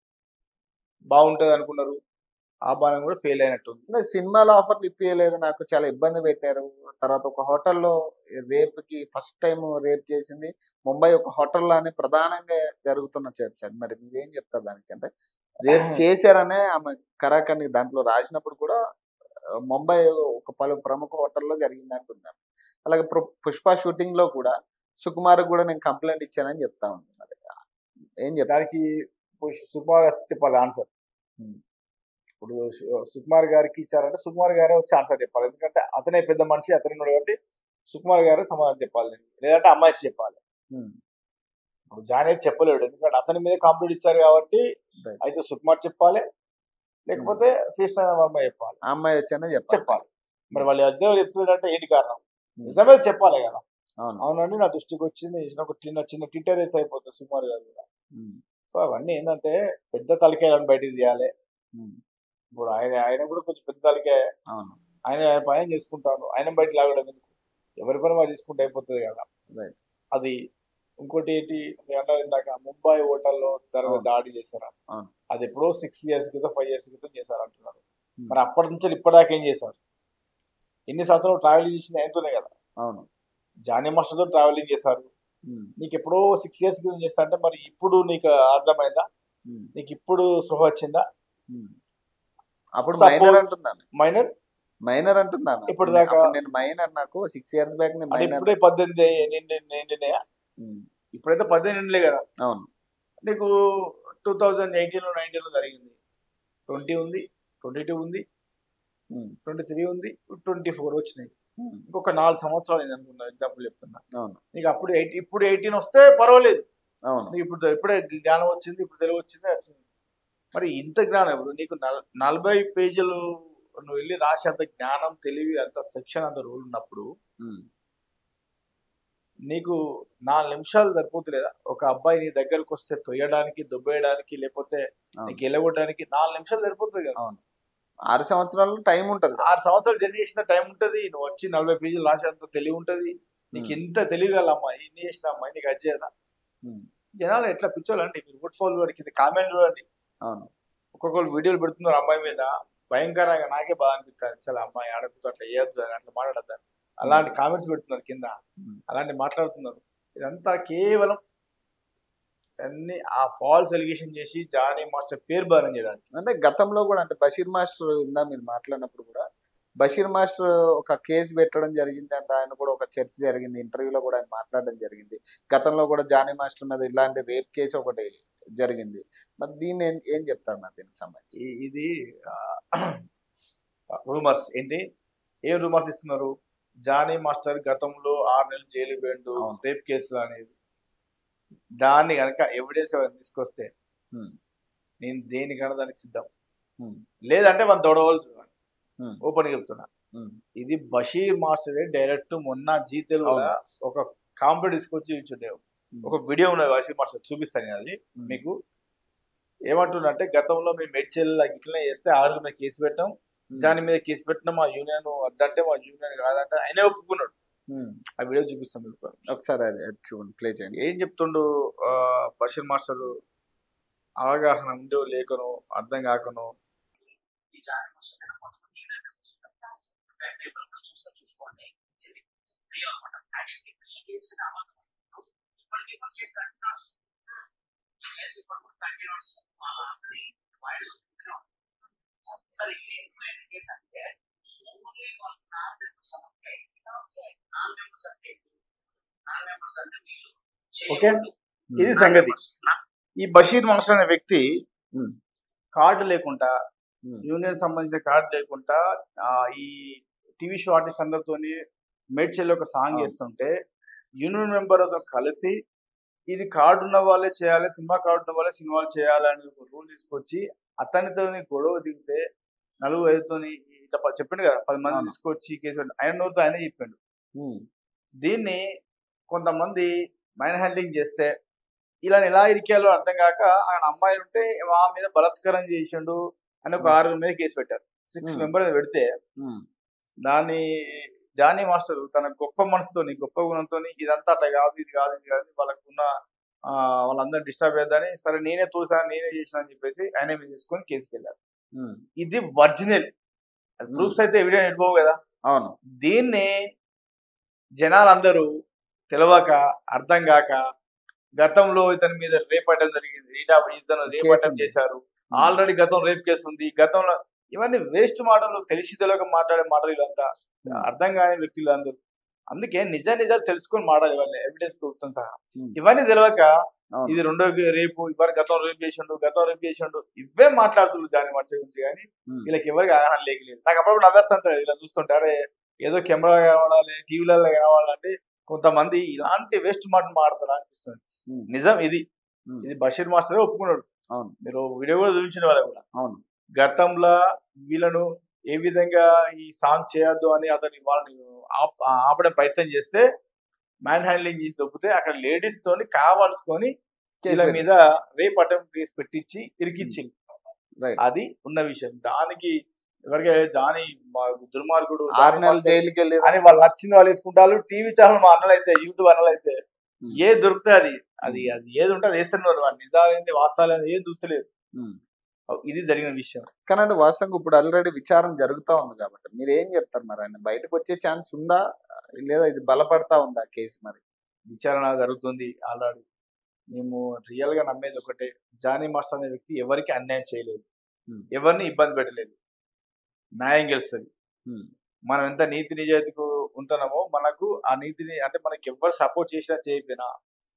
బాగుంటది అనుకున్నారు ఆ బాణం కూడా ఫెయిల్ అయినట్టుంది అంటే సినిమాలో ఆఫర్లు ఇప్పించలేదు నాకు చాలా ఇబ్బంది పెట్టారు తర్వాత ఒక హోటల్లో రేప్ కి ఫస్ట్ టైం రేప్ చేసింది ముంబై ఒక హోటల్లోనే ప్రధానంగా జరుగుతున్న చర్చ అది మరి మీరేం చెప్తారు దానికి అంటే రేప్ చేశారనే ఆమె కరాకని దాంట్లో రాసినప్పుడు కూడా ఆ, ముంబై ఒక పలు ప్రముఖ హోటల్లో జరిగింది అంటున్నారు అలాగే పు- పుష్ప షూటింగ్ లో కూడా సుకుమార్ కూడా నేను కంప్లైంట్ ఇచ్చానని చెప్తా ఉంది మరి ఏం చెప్తారు దానికి పుష్- సుకుమార్ వచ్చి చెప్పాలి ఆన్సర్ Hmm. ఇప్పుడు సు- సుకుమార్ గారికి ఇచ్చారంటే సుకుమార్ గారే వచ్చి ఆన్సర్ చెప్పాలి ఎందుకంటే అతనే పెద్ద మనిషి అతనే ఉన్నాడు కాబట్టి సుకుమార్ గారే సమాధానం చెప్పాలి లేదంటే అమ్మాయి చెప్పాలి ఉమ్, ఇప్పుడు జానీ అయితే చెప్పలేడు ఎందుకంటే అతని మీద కాంప్లీట్ ఇచ్చారు కాబట్టి Right. అయితే సుకుమార్ చెప్పాలి లేకపోతే శ్రీష్ణ వర్మ చెప్పాలి ఆ అమ్మాయి వచ్చానే చెప్పాలి చెప్పాలి మరి వాళ్ళు ఇద్దరు చెప్తున్నారంటే ఏంటి కారణం Hmm. నిజమే చెప్పాలి కదా అవును అవునండి నా దృష్టికి వచ్చింది చిన్న ఒక చిన్న చిన్న ట్విట్టర్ అయితే అయిపోతుంది సుకుమార్ గారు కూడా ఉమ్, సో అవన్నీ ఏంటంటే పెద్ద తలకాయలను బయటికి తీయాలి ఉమ్, ఇప్పుడు ఆయన ఆయన కూడా కొంచెం పెద్ద తలకాయ అవును ఆయన ఆయన పని చేసుకుంటాడు ఆయన బయట లాగడం ఎందుకు ఎవరి పని వాళ్ళు తీసుకుంటే అయిపోతుంది కదా Right. అది ఇంకోటి ఏంటి మీరు అన్నారు ఇందాక ముంబై హోటల్లో తర్వాత అవును. దాడి చేశారు అవును. అది ఎప్పుడో సిక్స్ ఇయర్స్ క్రితం ఫైవ్ ఇయర్స్ క్రితం చేశారు అంటున్నారు Hmm. మరి అప్పటి నుంచి ఇప్పటిదాకా ఏం చేశారు ఎన్ని సంవత్సరాలు ట్రావెలింగ్ చేసింది ఆయనతోనే కదా అవును జానీ మాస్టర్తో ట్రావెలింగ్ చేశారు ఉమ్, నీకు ఎప్పుడో సిక్స్ ఇయర్స్ క్రితం చేస్తా అంటే మరి ఇప్పుడు నీకు అర్థమైందా ఉమ్, నీకు ఇప్పుడు సృహ వచ్చిందా ఉమ్. అప్పుడు Suppose- మైనర్ అంటుందామె మైనర్ మైనర్ అంటుందామె ఇప్పుడు దాకా- అప్పుడు నేను మైనర్ నాకు సిక్స్ ఇయర్స్ బ్యాక్ నేను అంటే మైనర్ ఇప్పుడే పద్దెనిమిది నిండి నిండినాయా ఇప్పుడైతే పద్దెనిమిది నిండలే కదా అవును నీకు టూ థౌజండ్ ఎయిటీన్లో నైన్టీన్లో జరిగింది ట్వంటీ ఉంది ట్వంటీ టూ ఉంది ఉమ్, ట్వంటీ త్రీ ఉంది ట్వంటీ ఫోర్ వచ్చినాయి ఉమ్, ఇంకొక నాలుగు సంవత్సరాలు నేను అనుకున్నా ఎగ్జాంపుల్ చెప్తున్నా అవును నీకు అప్పుడు ఎయిట్ ఇప్పుడు ఎయిటీన్ వస్తే పర్వాలేదు అవును నీకు ఇప్పుడు ఇప్పుడే జ్ఞానం వచ్చింది ఇప్పుడు తెలివి వచ్చింది వచ్చింది మరి ఇంత జ్ఞానం ఇప్పుడు నీకు నల్- నలభై పేజీలు నువ్వు వెళ్ళి రాసే అంత జ్ఞానం తెలివి అంత సెక్షన్ అంత రూల్ ఉన్నప్పుడు ఉమ్, నీకు నాలుగు నిమిషాలు సరిపోతులేదా ఒక అబ్బాయి నీ దగ్గరకు వస్తే తొయ్యడానికి దుబ్బేయడానికి లేకపోతే అవును. నీకు ఎలగొట్టడానికి నాలుగు నిమిషాలు సరిపోతుంది కదా ఆరు సంవత్సరాలు టైం ఉంటది ఆరు సంవత్సరాలు జర్నీ చేసిన టైం ఉంటది నువ్వు వచ్చి నలభై పేజీలు రాసేంత తెలివి ఉంటది నీకు ఉమ్, ఎంత తెలియగల అమ్మాయి ఇన్ని చేసిన అమ్మాయి నీకు అచ్చేదా ఉమ్, జనాలు ఎట్లా పిచ్చోళ్ళండి మీరు గుడ్ ఫాల్ వాడికి కింద కామెంట్ చూడండి అవును ఒక్కొక్కరు వీడియోలు పెడుతున్నారు అమ్మాయి మీద భయంకరంగా నాకే బాగా అనిపిస్తుంది చాలా అమ్మాయి ఆడకూడదు అట్లా వేయద్దు అని అట్లా మాట్లాడద్దు అని. అలాంటి కామెంట్స్ పెడుతున్నారు కింద ఉమ్, అలాంటి మాట్లాడుతున్నారు ఇదంతా కేవలం అన్ని ఆ ఫాల్స్ ఎలిగేషన్ చేసి జానీ మాస్టర్ పేరు బారం చేయడానికి అంటే గతంలో కూడా అంటే బషీర్ మాస్టర్ ఇందా మీరు మాట్లాడినప్పుడు కూడా బషీర్ మాస్టర్ ఒక కేసు పెట్టడం జరిగింది అంటే ఆయన కూడా ఒక చర్చ జరిగింది ఇంటర్వ్యూలో కూడా ఆయన మాట్లాడడం జరిగింది గతంలో కూడా జానీ మాస్టర్ మీద ఇలాంటి రేప్ కేసు ఒకటి జరిగింది మరి దీన్ని ఏం ఏం చెప్తారు మరి దీనికి సంబంధించి ఈ- ఇది రూమర్స్ ఏంటి ఏం రూమర్స్ ఇస్తున్నారు జానీ మాస్టర్ గతంలో ఆరు నెలలు జైలు పోయిండు అవును. రేప్ కేసు అనేది దాన్ని కనుక ఎవిడెన్స్ ఎవరైనా తీసుకొస్తే Hmm. నేను దేనికన్నా దానికి సిద్ధం Hmm. లేదంటే మన దొడవలు Hmm. ఓపెన్ చెప్తున్నా Hmm. ఇది బషీర్ మాస్టర్ డైరెక్ట్ మొన్న జీ తెలుగులో ఒక కాంపిటీ తీసుకొచ్చి ఇచ్చుండే ఒక వీడియో ఉన్నది బషీర్ మాస్టర్ చూపిస్తాను నేను అది Hmm. మీకు ఏమంటుండంటే గతంలో మేము మెడ్చెల్ ఇట్లనే చేస్తే ఆరుగురు మీద కేసు పెట్టాం Hmm. జాని మీద కేసు పెట్టిన మా యూనియన్ వద్దంటే మా యూనియన్ కాదంటే ఆయనే ఒప్పుకున్నాడు Hmm. ఆ వీడియో చూపిస్తాం మీకు ఒకసారి అది అది చూడండి ప్లే చేయండి ఏం చెప్తుండు ఆ, బషీర్ మాస్టర్ అవగాహన ఉండో లేకనో అర్థం కాకనో ఈ జాతి పుస్తకం కొంతమంది ఈనాడు పుస్తకం పేపర్ కూడా చూస్తే చూసుకోండి ఇది రియల్ అన్నమాట యాక్చువల్లీ ఈ చేసిన అబద్ధం ఇప్పటికీ మనం చేసిన అంటున్నారు ఈ కేసు ఇప్పుడు కూడా కంటిన్యూ వస్తుంది మా ఆల్రెడీ వైడ్ సరే ఇది ఎందుకు లేని కేసు అంటే ఓన్లీ వాళ్ళు నాన్ మెంబర్స్ అంటే నాన్ మెంబర్స్ అంటే నాన్ మెంబర్స్ అంటే వీళ్ళు ఓకే. చేయకూడదు. ఇది Non సంగతి members. నా- ఈ బషీర్ మాస్టర్ అనే వ్యక్తి Hmm. కార్డు లేకుండా Hmm. యూనియన్ సంబంధించిన కార్డు లేకుండా ఆ, ఈ టీవీ షో ఆర్టిస్ట్ అందరితోని మేడ్చెల్ ఒక సాంగ్ అవును. చేస్తుంటే యూనియన్ మెంబర్తో కలిసి ఇది కార్డు ఉన్న వాళ్ళే చేయాలి సినిమా కార్డు ఉన్న వాళ్ళే సినిమాలు చేయాలి అని ఒక రూల్ తీసుకొచ్చి అతనితో గొడవ దిగితే నలుగురు ఐదుతోని ఇట్లా ప- చెప్పిండు కదా పది మంది అవును. తీసుకొచ్చి కేసు పెట్టు. ఆయన నోటితో ఆయనే చెప్పిండు Hmm. దీన్ని కొంతమంది మైండ్ హ్యాండ్లింగ్ చేస్తే ఇలా ఎలా ఇరికేయాలో అర్థం కాక ఆయన అమ్మాయిలు ఉంటే మా మీద బలాత్కారం చేసిండు అని ఒక Hmm. ఆరుగురు మీద కేసు పెట్టారు సిక్స్ Hmm. మెంబర్ పెడితే Hmm. దాన్ని జానీ మాస్టర్ తన గొప్ప మనసుతోని గొప్ప గుణంతో ఇదంతా అట్లా కాదు ఇది కాదు ఇది కాదు వాళ్ళకున్న ఆ, వాళ్ళందరూ డిస్టర్బ్ చేద్దని సరే నేనే తోసాను నేనే చేసిన అని చెప్పేసి ఆయన మీద తీసుకొని కేసుకి వెళ్ళారు Hmm. ఇది ఒరిజినల్ ప్రూఫ్స్ అయితే ఎవిడెంట్ ఇవ్వవు కదా అవును దీన్ని జనాలందరూ తెలియక అర్థం కాక గతంలో ఇతని మీద రేపటం జరిగింది ఈట- ఇతను రేపటం ఉంది. చేశారు ఆల్రెడీ గతం రేప్ కేసు ఉంది గతంలో ఇవన్నీ వేస్ట్ మాటలు తెలిసి తెలియక మాట్లాడే మాటలు ఇదంతా అర్థం కాని వ్యక్తులు అందరూ అందుకే నిజ నిజాలు తెలుసుకొని మాట్లాడాలి ఇవన్నీ ఎవిడెన్స్ ప్రభుత్వం సహా Hmm. ఇవన్నీ తెలియక అవును. ఇది రెండో రేపు ఇవరి గతం రేపు చేసిండు గతం రేపు చేసిండు ఇవే మాట్లాడుతున్నారు దాని మాట గురించి కానీ Hmm. వీళ్ళకి ఎవరికి అవగాహన లేకలేదు నాకు అప్పుడప్పుడు నవ్వేస్తుంటారు ఇలా చూస్తుంటే అరే ఏదో కెమెరా కనబడాలి టీవీలలో కనబడాలంటే కొంతమంది ఇలాంటి వేస్ట్ మాటలు మాడతారు అనిపిస్తుంది Hmm. నిజం ఇది Hmm. ఇది బషీర్ మాస్టర్ ఒప్పుకున్నాడు అవును. మీరు వీడియో కూడా చూపించిన వాళ్ళకి కూడా అవును గతంలో వీళ్ళను ఏ విధంగా ఈ సాంగ్ చేయొద్దు అని అతని వాళ్ళని ఆప్- ఆపడే ప్రయత్నం చేస్తే మ్యాన్ హ్యాండ్లింగ్ చేసి దొబ్బితే అక్కడ లేడీస్ తోని కావాల్సుకొని కేసు వీళ్ళ పెట్టు. మీద రేప్ అటెంప్ట్ కేసు పెట్టించి ఇరికిచ్చింది రైట్ అది ఉన్న విషయం దానికి ఎవరికైతే జాని మా దుర్మార్గుడు ఆరు జానీ నెలలు మాస్టర్ జైలుకి వెళ్ళి అని వాళ్ళు నచ్చిన వాళ్ళు వేసుకుంటారు టీవీ ఛానల్ మా అన్నలు అయితే యూట్యూబ్ అన్నలు అయితే Hmm. ఏ దొరికితే అది అది అది ఏది ఉంటే అది వేస్తున్నారు వాళ్ళు నిజాలేంది వాస్తవాలు ఏం చూస్తలేదు Hmm. ఇది జరిగిన విషయం కానీ అంటే వాస్తవంగా ఇప్పుడు ఆల్రెడీ విచారణ జరుగుతా ఉంది కాబట్టి మీరు ఏం చెప్తారు మరి ఆయన బయటకు వచ్చే ఛాన్స్ ఉందా లేదా ఇది బలపడతా ఉందా కేసు మరి విచారణ జరుగుతుంది ఆల్రెడీ మేము రియల్ గా నమ్మేది ఒకటే జానీ మాస్టర్ అనే వ్యక్తి ఎవరికి అన్యాయం చేయలేదు Hmm. ఎవరిని ఇబ్బంది పెట్టలేదు న్యాయం గెలుస్తుంది Hmm. మనం ఎంత నీతి నిజాయితీకు ఉంటున్నామో మనకు ఆ నీతిని అంటే మనకి ఎవరు సపోర్ట్ చేసినా చేయకపోయినా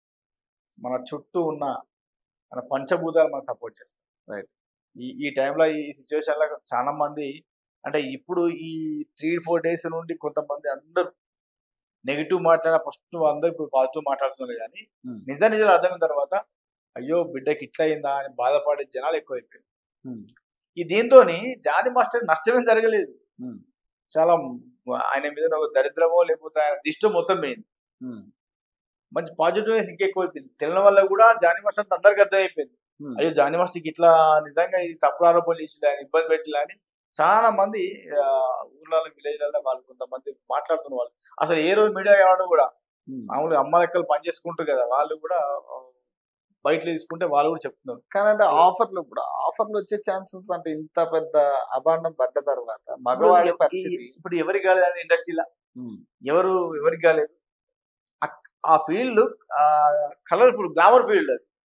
మన చుట్టూ ఉన్న మన పంచభూతాలు మనం సపోర్ట్ చేస్తాం Right. ఈ ఈ టైంలో ఈ సిచ్యువేషన్ లో చాలా మంది అంటే ఇప్పుడు ఈ త్రీ ఫోర్ డేస్ నుండి కొంతమంది అందరూ నెగిటివ్ మాట్లాడిన ఫస్ట్ అందరూ ఇప్పుడు పాజిటివ్ మాట్లాడుతున్నారు కానీ Hmm. నిజ నిజాలు అర్థమైన తర్వాత అయ్యో బిడ్డకి ఇట్లా అయిందా అని బాధపడే జనాలు ఎక్కువైపోయారు Hmm. ఈ దీంతో జానీ మాస్టర్ నష్టమేం జరగలేదు Hmm. చాలా ఆయన మీద ఒక దరిద్రమో లేకపోతే ఆయన దిష్టం మొత్తం పోయింది Hmm. మంచి పాజిటివ్నెస్ ఇంకెక్కువైపోయింది తెలియని వల్ల కూడా జానీ మాస్టర్ అందరికి అర్థమైపోయింది Hmm. అయ్యో జానీ మాస్టర్కి ఇట్లా నిజంగా ఇది తప్పుడు ఆరోపణలు చేసి ఆయన ఇబ్బంది పెట్టిలా అని చాలా మంది ఆ, ఊర్లలో విలేజ్లలో వాళ్ళు కొంతమంది మాట్లాడుతున్న వాళ్ళు అసలు ఏ రోజు మీడియా ఎవరు కూడా Hmm. మామూలుగా అమ్మ లెక్కలు పనిచేసుకుంటారు కదా వాళ్ళు కూడా ఆ, బయట తీసుకుంటే వాళ్ళు కూడా చెప్తున్నారు కానీ అంటే ఆఫర్లు ఇప్పుడు ఆఫర్లు వచ్చే ఛాన్స్ ఉంటుంది అంటే ఇంత పెద్ద అభాండం పడ్డ తర్వాత మగవాడి ఇప్పుడు పరిస్థితి ఈ- ఇప్పుడు ఎవరికి కాలేదు ఇండస్ట్రీలో Hmm. ఎవరు ఎవరికి కాలేదు ఆ- ఆ ఫీల్డ్ కలర్ఫుల్ గ్లామర్ ఫీల్డ్ అది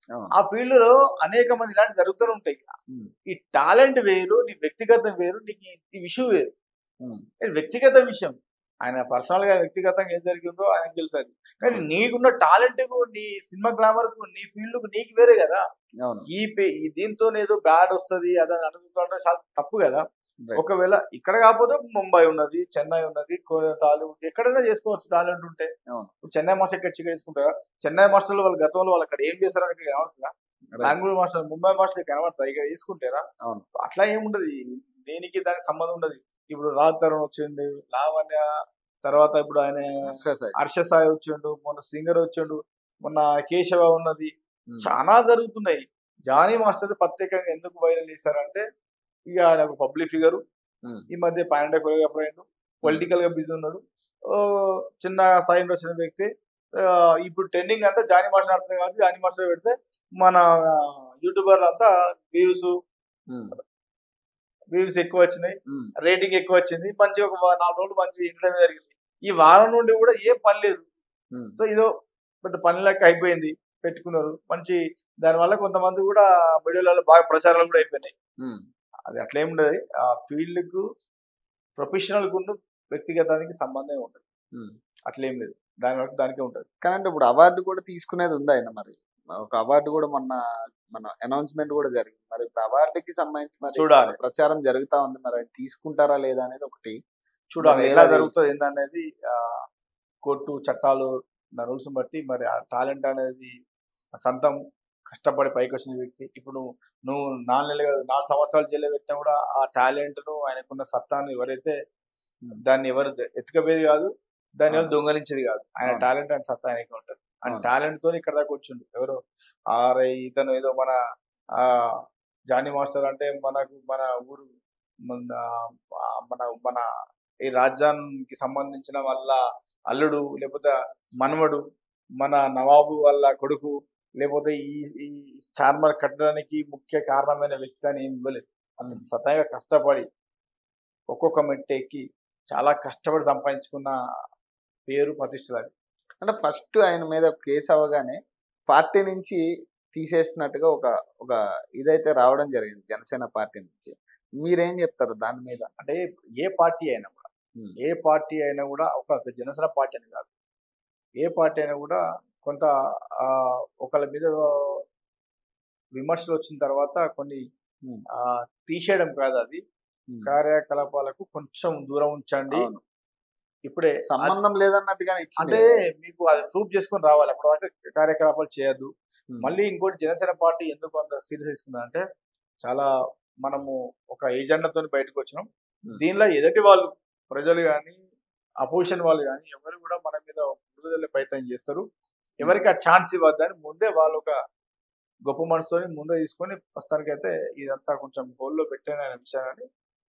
అవును. ఆ ఫీల్డ్ లో అనేక మంది ఇలాంటి జరుగుతూనే ఉంటాయి ఉమ్. ఈ టాలెంట్ వేరు నీ వ్యక్తిగతం వేరు నీకు ఈ- ఈ విషయం వేరు ఉమ్. ఇది వ్యక్తిగత విషయం ఆయన పర్సనల్ గా వ్యక్తిగతంగా ఏం జరిగిందో ఆయనకు తెలుసు అది కానీ నీకున్న టాలెంట్ కు నీ సినిమా గ్లామర్ కు నీ ఫీల్డ్ కు నీకు వేరే కదా అవును ఈ పే- ఈ దీంతో ఏదో బ్యాడ్ వస్తది అదని అనుకుంటుంటే చాలా తప్పు కదా Right. ఒకవేళ ఇక్కడ కాకపోతే ముంబై ఉన్నది చెన్నై ఉన్నది కో- టాలీవుడ్ ఎక్కడైనా చేసుకోవచ్చు టాలెంట్ ఉంటే అవును. ఇప్పుడు చెన్నై మాస్టర్ ఇక్కడ చికెన్ చేసుకుంటారా చెన్నై మాస్టర్లు వాళ్ళ గతంలో వాళ్ళు అక్కడ ఏం చేస్తారని ఇక్కడ కనబడుతుందా Right. Bengaluru master Mumbai master కనబడతా ఇక్కడ తీసుకుంటారా అవును. అట్లా ఏముండదు దేనికి దానికి సంబంధం ఉండదు ఇప్పుడు రాజ్ తరుణ్ వచ్చిండు లావణ్య తర్వాత ఇప్పుడు ఆయన ఎక్సర్సైజ్ హర్ష సాయి వచ్చిండు మొన్న సింగర్ వచ్చిండు మొన్న కేశవ ఉన్నది ఉమ్. చాలా జరుగుతున్నాయి జానీ మాస్టర్ ప్రత్యేకంగా ఎందుకు వైరల్ చేశారంటే ఇక ఆయన ఒక పబ్లిక్ ఫిగర్ ఉమ్. ఈ మధ్య పైన కొరియోగ్రాఫర్ అయ్యిండు పొలిటికల్ గా బిజీ ఉన్నాడు ఓ, చిన్న స్థాయి నుండి వచ్చిన వ్యక్తి ఆ, ఇప్పుడు ట్రెండింగ్ అంతా జానీ మాస్టర్ ఆడుతుంది కాబట్టి జానీ మాస్టర్ పెడితే మన యూట్యూబర్లు అంతా వ్యూస్ ఉమ్. వ్యూస్ ఎక్కువ వచ్చినాయి ఉమ్. రేటింగ్ ఎక్కువ వచ్చింది మంచి ఒక వా- నాలుగు రోజులు మంచి ఇంటర్వ్యూ జరిగింది ఈ వారం నుండి కూడా ఏ పని లేదు ఉమ్. సో ఇదో పెద్ద పని లెక్క అయిపోయింది పెట్టుకున్నారు మంచి దానివల్ల కొంతమంది కూడా మీడియాలలో బాగా ప్రచారాలు కూడా అయిపోయినాయి ఉమ్. అది అట్లేం ఉండదు ఆ ఫీల్డ్ కు ప్రొఫెషనల్ కు వ్యక్తిగతానికి సంబంధం ఉంటుంది ఉమ్. అట్లేం లేదు దాని వరకు దానికే ఉంటుంది కానీ అంటే ఇప్పుడు అవార్డు కూడా తీసుకునేది ఉంది ఆయన మరి ఒక అవార్డు కూడా మొన్న మన అనౌన్స్మెంట్ కూడా జరిగింది మరి ఇప్పుడు అవార్డుకి సంబంధించి మరి చూడాలి. ప్రచారం జరుగుతా ఉంది మరి అది తీసుకుంటారా లేదా అనేది ఒకటి చూడాలి మరి ఎలా అది- జరుగుతుంది ఏందనేది ఆ, కోర్టు చట్టాలు రూల్స్ బట్టి మరి ఆ టాలెంట్ అనేది సొంతం కష్టపడి పైకి వచ్చిన వ్యక్తి ఇప్పుడు నువ్వు నువ్వు నాలుగు నెలలు కాదు నాలుగు సంవత్సరాలు జైల్లో పెట్టినా కూడా ఆ టాలెంట్ ను ఆయనకున్న సత్తాను ఎవరైతే దాన్ని ఎవరు ఎత్తుకపోయేది కాదు దాన్ని ఎవరు దొంగలించేది కాదు ఆయన అవును. టాలెంట్ ఆయన సత్తా ఆయనకి ఉంటుంది ఆయన అవును. టాలెంట్ తో ఇక్కడ దాకా వచ్చిండు ఎవరు ఆర్ఐ ఇతను ఏదో మన ఆ జానీ మాస్టర్ అంటే మనకు మన ఊరు మన ఆ, మన మన ఈ రాజ్యానికి సంబంధించిన వాళ్ళ అల్లుడు లేకపోతే మనవడు మన నవాబు వాళ్ళ కొడుకు లేకపోతే ఈ ఈ చార్మర్ కట్టడానికి ముఖ్య కారణమైన వ్యక్తి అని ఏం ఇవ్వలేదు అతను సతగా కష్టపడి ఒక్కొక్క మెట్టు ఎక్కి చాలా కష్టపడి సంపాదించుకున్న పేరు ప్రతిష్టలు అది అంటే ఫస్ట్ ఆయన మీద కేసు అవ్వగానే పార్టీ నుంచి తీసేసినట్టుగా ఒక ఒక ఇదైతే రావడం జరిగింది జనసేన పార్టీ నుంచి మీరేం చెప్తారు దాని మీద అంటే ఏ పార్టీ అయినా కూడా ఉమ్. ఏ పార్టీ అయినా కూడా ఒక జనసేన పార్టీ అని కాదు ఏ పార్టీ అయినా కూడా కొంత ఆ, ఒకళ్ళ మీద విమర్శలు వచ్చిన తర్వాత కొన్ని ఉమ్. ఆ, తీసేయడం కాదు అది ఉమ్. కార్యకలాపాలకు కొంచెం దూరం ఉంచండి అవును. ఇప్పుడే సంబంధం లేదన్నట్టుగానే అంటే ఇచ్చింది మీకు అది ప్రూవ్ చేసుకొని రావాలి అప్పుడు దాకా కార్యకలాపాలు చేయొద్దు ఉమ్. మళ్ళీ ఇంకోటి జనసేన పార్టీ ఎందుకు అంత సీరియస్ తీసుకుందంటే చాలా మనము ఒక ఏజెండాతో బయటకు వచ్చినాం Hmm. దీనిలో ఎదుటి వాళ్ళు ప్రజలు కానీ అపోజిషన్ వాళ్ళు కానీ ఎవరు కూడా మన మీద విడుదల ప్రయత్నం చేస్తారు ఎవరికి ఆ ఛాన్స్ ఇవ్వద్దని ముందే వాళ్ళు ఒక గొప్ప మనసుతోని ముందే తీసుకొని ప్రస్తుతానికైతే ఇదంతా కొంచెం గోల్లో పెట్టిన విషయాన్ని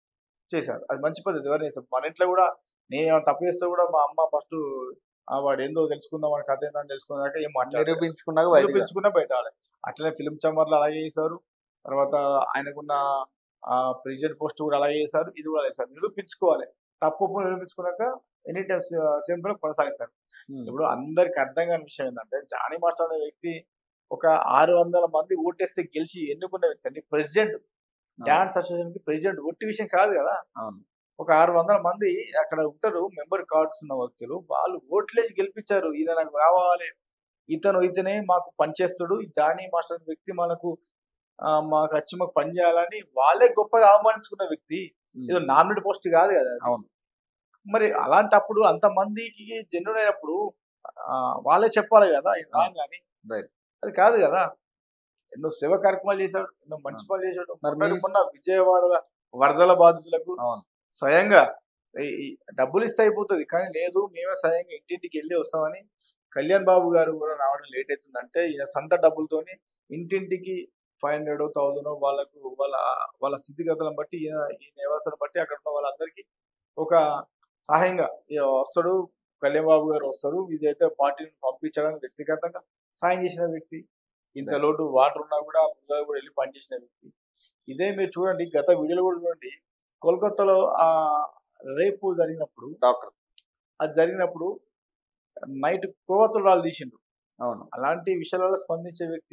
చేశారు అది మంచి పద్ధతి ఎవరు చేస్తారు మన ఇంట్లో కూడా నేను ఏమైనా తప్పు చేస్తే కూడా మా అమ్మ ఫస్ట్ వాడు ఏందో తెలుసుకుందాం వాడి కథ ఏందో అని తెలుసుకున్నాక ఏం మాట్లాడారు నిరూపించుకున్నాక బయటకు రా. నిరూపించుకున్న బయట రాలేదు. అట్లనే ఫిలిం ఛాంబర్లు అలాగే చేశారు తర్వాత ఆయనకున్న ప్రెసిడెంట్ పోస్ట్ కూడా అలాగే చేశారు ఇది కూడా చేశారు నిరూపించుకోవాలి తప్పు ఒప్పులు నిరూపించుకున్నాక ఎనీ టైమ్ సేమ్ కొనసాగిస్తారు ఉమ్. ఇప్పుడు అందరికి అర్థం కాని విషయం ఏంటంటే జానీ మాస్టర్ అనే వ్యక్తి ఒక ఆరు వందల మంది ఓటేస్తే గెలిచి ఎన్నుకున్న వ్యక్తి అండి ప్రెసిడెంట్ డాన్స్ అసోసియేషన్ కి ప్రెసిడెంట్ ఒట్టి విషయం కాదు కదా అవును ఒక ఆరు వందల మంది అక్కడ ఉంటారు మెంబర్ కార్డ్స్ ఉన్న వ్యక్తులు వాళ్ళు ఓట్లేసి గెలిపించారు ఈయన నాకు కావాలి ఇతను ఇతనే మాకు పనిచేస్తాడు ఈ జానీ మాస్టర్ అనే వ్యక్తి మనకు ఆ, మాకు వచ్చి మాకు పని చేయాలని వాళ్ళే గొప్పగా అవమానించుకున్న వ్యక్తి ఉమ్. ఏదో నామినేట్ పోస్ట్ కాదు కదా అది. అవును. మరి అలాంటప్పుడు అంత మందికి జన్యుడు అయినప్పుడు ఆ, వాళ్ళే చెప్పాలి కదా ఇది రాంగ్ అని Right. అది కాదు కదా ఎన్నో సేవ కార్యక్రమాలు చేశాడు ఎన్నో మంచి పనులు చేశాడు మరి మొన్నటి మీ- మొన్న విజయవాడ వరదల బాధితులకు అవును స్వయంగా ఈ- ఈ డబ్బులు ఇస్తే అయిపోతుంది కానీ లేదు మేమే స్వయంగా ఇంటింటికి వెళ్ళి వస్తామని కళ్యాణ్ బాబు గారు కూడా రావడం లేట్ అవుతుందంటే ఈయన సొంత డబ్బులతోని ఇంటింటికి ఫైవ్ హండ్రెడ్ థౌజండ్ వాళ్ళకు వాళ్ళ వాళ్ళ స్థితిగతులను బట్టి ఈయన ఈ నివాసాలను బట్టి అక్కడ ఉన్న వాళ్ళందరికీ ఒక సహాయంగా ఈయన వస్తాడు కళ్యాణ్ బాబు గారు వస్తారు ఇదైతే పార్టీని పంపించడానికి వ్యక్తిగతంగా సాయం చేసిన వ్యక్తి ఇంత లోటు వాటర్ ఉన్నా కూడా ముందర కూడా వెళ్ళి పనిచేసిన వ్యక్తి ఇదే మీరు చూడండి గత వీడియోలో కూడా చూడండి కోల్కతాలో ఆ రేపు జరిగినప్పుడు డాక్టర్ అది జరిగినప్పుడు నైట్ కోవతులు రాళ్ళు తీసిండ్రు అవును అలాంటి విషయాలలో స్పందించే వ్యక్తి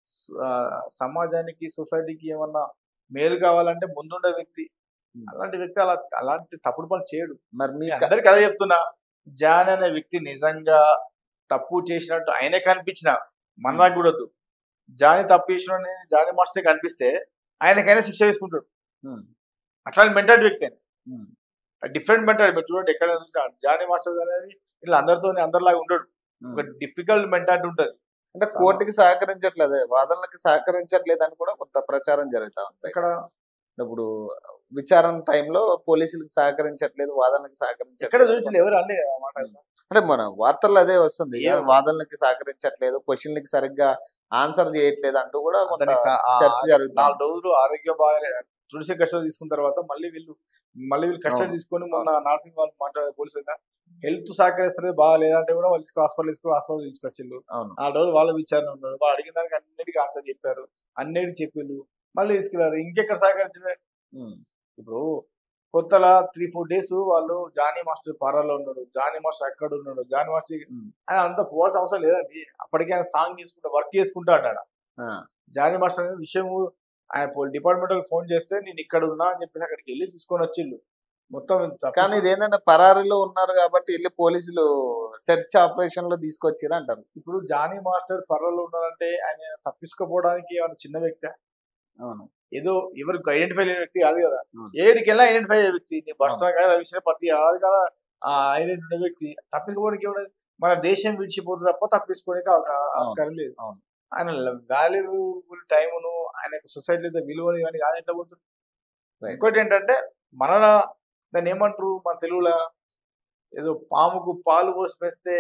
ఆ, సమాజానికి సొసైటీకి ఏమన్నా మేలు కావాలంటే ముందుండే వ్యక్తి Hmm. అలాంటి వ్యక్తి అలా అలాంటి తప్పుడు పని చేయడు మరి మీ నేను అందరికి అదే చెప్తున్నా జాన్ అనే వ్యక్తి నిజంగా తప్పు చేసినట్టు ఆయనే కనిపించిన మన దాకా కూడా వద్దు జాని తప్పు చేసిన జాని మాస్టర్ కనిపిస్తే ఆయనకైనా శిక్ష తీసుకుంటాడు ఉమ్, అట్లాంటి మెంటాలిటీ వ్యక్తి ఆయన ఉమ్, డిఫరెంట్ మెంటాలిటీ మీరు చూడండి ఎక్కడ చూసినా జాని మాస్టర్ అనేది ఇట్లా అందరితో అందరిలాగా ఉండడు ఉమ్. ఒక డిఫికల్ట్ మెంటాలిటీ ఉంటుంది అంటే కోర్టుకి సహకరించట్లేదు వాదనలకు సహకరించట్లేదు అని కూడా కొంత ప్రచారం జరుగుతా ఉంది ఇక్కడ ఇప్పుడు విచారణ టైంలో పోలీసులకు సహకరించట్లేదు వాదనలకు ఎక్కడ సహకరించట్లేదు చూపించలేదు ఎవరు అన్నీ కదా మాట అంటే మన వార్తల్లో అదే వస్తుంది ఏం- వాదనలకి సహకరించట్లేదు క్వశ్చన్లకి సరిగ్గా ఆన్సర్ చేయట్లేదు అంటూ కూడా కొంత అతని స- ఆ- చర్చ జరుగుతుంది నాలుగు రోజులు ఆరోగ్యం బాగా తులసి కష్టాలు తీసుకున్న తర్వాత మళ్ళీ వీళ్ళు మళ్ళీ వీళ్ళు కష్టాలు అవును. తీసుకొని మొన్న నర్సింగ్ వాళ్ళు మాట్లాడే పోలీసులు హెల్త్ సహకరిస్తుంది బాగా లేదంటే కూడా వాళ్ళు హాస్పిటల్ తీసుకుని హాస్పిటల్ తీసుకొచ్చిళ్ళు అవును ఆ రోజు వాళ్ళ విచారణ ఉన్నారు వాళ్ళు అడిగిన దానికి అన్నిటికీ ఆన్సర్ చెప్పారు అన్నిటికి చెప్పిండు మళ్ళీ తీసుకెళ్లారు ఇంకెక్కడ సహకరించిన ఉమ్, ఇప్పుడు కొత్తలా త్రీ ఫోర్ డేస్ వాళ్ళు జానీ మాస్టర్ పారాలో ఉన్నాడు జానీ మాస్టర్ అక్కడ ఉన్నాడు జానీ మాస్టర్ ఉమ్. ఆయన అంత పోవాల్సిన అవసరం లేదండి అప్పటికే ఆయన సాంగ్ చేసుకుంటా వర్క్ చేసుకుంటా అన్నాడు ఆ, జానీ మాస్టర్ అనే విషయం ఆయన డిపార్ట్మెంట్ ఫోన్ చేస్తే నేను ఇక్కడ ఉన్నా అని చెప్పేసి అక్కడికి వెళ్ళి తీసుకొని వచ్చిళ్ళు మొత్తం తప్పించుకో- కానీ ఇది ఏంటంటే పరారీలో ఉన్నారు కాబట్టి వెళ్ళి పోలీసులు సెర్చ్ ఆపరేషన్ లో తీసుకొచ్చిరా అంటారు ఇప్పుడు జానీ మాస్టర్ పర్వలో ఉన్నారంటే ఆయన తప్పించుకోపోవడానికి ఏమైనా చిన్న వ్యక్తి అవును ఏదో ఎవరికి ఐడెంటిఫై లేని వ్యక్తి కాదు కదా అవును. ఏడికి వెళ్ళినా ఐడెంటిఫై అయ్యే వ్యక్తి నీ బస్ స్టాండ్ కానీ రవిశంకర్ పత్తి కాదు కదా ఆ ఐడెంటిఫై వ్యక్తి తప్పించుకోవడానికి ఏమైనా మన దేశం విడిచిపోతుంది తప్ప తప్పించుకోవడానికి అవకా- ఆస్కారం లేదు అవును. ఆయన వాల్యుబుల్ టైమును ఆయన సొసైటీలో విలువని కానీ కానీ ఎట్లా పోతుంది Right. ఇంకోటి ఏంటంటే మన దాన్ని ఏమంటారు మన తెలుగులో ఏదో పాముకు పాలు పోసి వేస్తే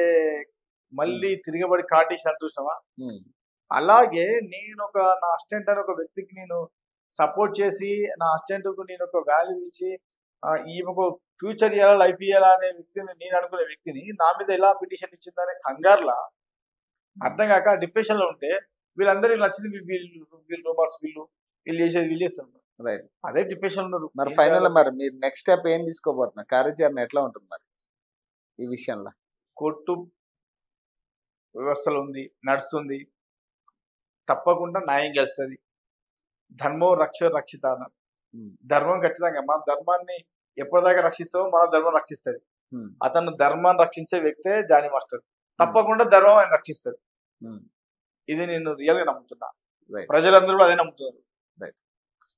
మళ్ళీ తిరగబడి కాటేసినట్టు చూసినావా ఉమ్, అలాగే నేను ఒక నా అసిస్టెంట్ అని ఒక వ్యక్తికి నేను సపోర్ట్ చేసి నా అసిస్టెంట్ కు నేను ఒక వాల్యూ ఇచ్చి ఆ, ఈమెకు ఫ్యూచర్ ఇవ్వాలా లైఫ్ ఇవ్వాలా అనే వ్యక్తిని నేను అనుకునే వ్యక్తిని నా మీద ఎలా పిటిషన్ ఇచ్చిందనే కంగారులా అర్థం కాక డిప్రెషన్ లో ఉంటే వీళ్ళందరూ నచ్చింది వీ- వీళ్ళు వీళ్ళు రూమర్స్ వీళ్ళు వీళ్ళు చేసేది వీళ్ళు చేస్తున్నారు రైట్ అదే డిప్రెషన్ ఉన్నారు మరి ఏం ఫైనల్ చేయాలి? మరి మీరు నెక్స్ట్ స్టెప్ ఏం తీసుకోబోతున్నారు కార్యాచరణ ఎట్లా ఉంటుంది మరి ఈ విషయంలో కోర్టు వ్యవస్థలో ఉంది నడుస్తుంది తప్పకుండా న్యాయం గెలుస్తుంది ధర్మం రక్ష రక్షిత అన్నారు ఉమ్, ధర్మం ఖచ్చితంగా మన ధర్మాన్ని ఎప్పటిదాకా రక్షిస్తామో మన ధర్మం రక్షిస్తుంది ఉమ్, అతను ధర్మాన్ని రక్షించే వ్యక్తే జానీ మాస్టర్ తప్పకుండా ధర్మం ఆయన రక్షిస్తాడు ఉమ్. ఇది నేను రియల్ గా నమ్ముతున్నా Right. ప్రజలందరూ కూడా అదే నమ్ముతున్నారు